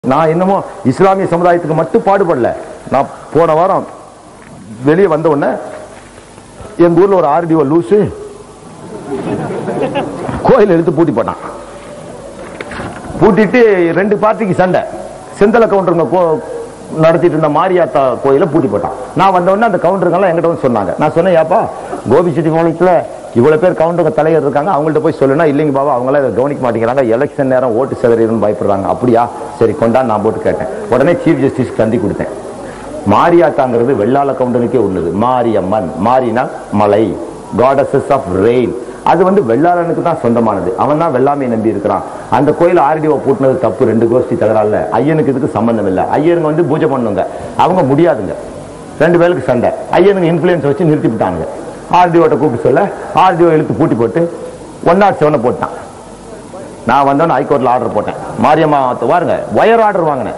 நான் என்னமோ இஸ்லாமிய சமுதாயத்துக்கு மட்டும் பாடுபடல நான் போன வாரம் வெளியே வந்த உடனே எங்க ஊர்ல ஒரு ஆர்டிஓ லூசு கோயில் எடுத்து பூட்டி போட்டான் பூட்டிட்டு ரெண்டு பார்ட்டிக்கு சண்டை செந்தல கவுண்டருங்க கோ நடத்திட்டு இருந்த மாரியாத்தா கோயில பூட்டி போட்டான் நான் வந்த உடனே அந்த கவுண்டருங்கெல்லாம் என்கிட்ட வந்து சொன்னாங்க நான் சொன்னேன் ஏப்பா கோபி செட்டி மாநிலத்தில் இவ்வளவு பேர் கவுண்டருங்க தலைவர் இருக்காங்க அவங்கள்ட்ட போய் சொல்லுனா இல்லைங்க பாபா அவங்களாம் இதை கவனிக்க மாட்டேங்கிறாங்க எலெக்ஷன் நேரம் ஓட்டு சதவீதம் பயப்படுறாங்க அப்படியா சரி கொண்டா நான் போட்டு கேட்டேன் உடனே சீஃப் ஜஸ்டிஸ் தந்தி கொடுத்தேன் மாரியாத்தாங்கிறது வெள்ளாள கவுண்டனுக்கே உள்ளது மாரியம்மன் மாரினா மலை காடஸஸ் ஆஃப் ரெயின் அது வந்து வெள்ளாளனுக்கு தான் சொந்தமானது அவன் தான் வெள்ளாமையை நம்பி இருக்கிறான் அந்த கோயில் ஆர்டிஓ பூட்டினது தப்பு ரெண்டு கோஷ்டி தகராறுல ஐயனுக்கு இதுக்கு சம்பந்தம் இல்லை ஐயனுங்க வந்து பூஜை பண்ணுங்க அவங்க முடியாதுங்க ரெண்டு பேருக்கு சண்டை ஐயனுங்க இன்ஃபுளுயன்ஸ் வச்சு நிறுத்தி விட்டாங்க ஆர்டிஓட்ட கூப்பிட்டு சொல்ல ஆர்டிஓ இழுத்து பூட்டி போட்டு ஒன் நாட் செவனை போட்டான் நான் வந்தோன்னு ஹைகோர்ட்ல ஆர்டர் போட்டேன் மாரியம்மா பாருங்க ஒயர் ஆர்டர் வாங்கினேன்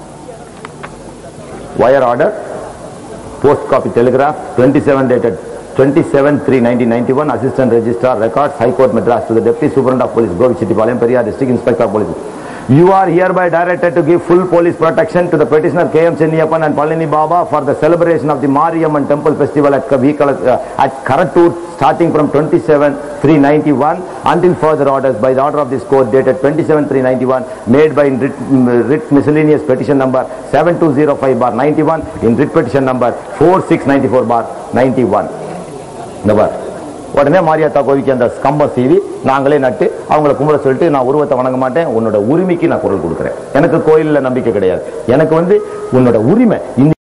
wire order, post copy telegraph, 27 dated 27 3 1991, Assistant Registrar Records, High Court Madras to the Deputy Superintendent of Police, Govi Chittipalayam, Periyar District Inspector of Police. You are hereby directed to give full police protection to the petitioner K.M. Chenniyappan and Palini Baba for the celebration of the Mariamman Temple Festival at, Kavikala, uh, at Karatur starting from 27 391 until further orders by the order of this court dated 27 391 made by writ, mm, writ miscellaneous petition number 7205 bar 91 in writ petition number 4694 bar 91 இந்த பார் உடனே மாரியாத்தா கோவிக்கு அந்த கம்பம் சீவி நாங்களே நட்டு அவங்கள கும்பிட சொல்லிட்டு நான் உருவத்தை வணங்க மாட்டேன் உன்னோட உரிமைக்கு நான் குரல் கொடுக்குறேன் எனக்கு கோயில்ல நம்பிக்கை கிடையாது எனக்கு வந்து உன்னோட உரிமை இந்த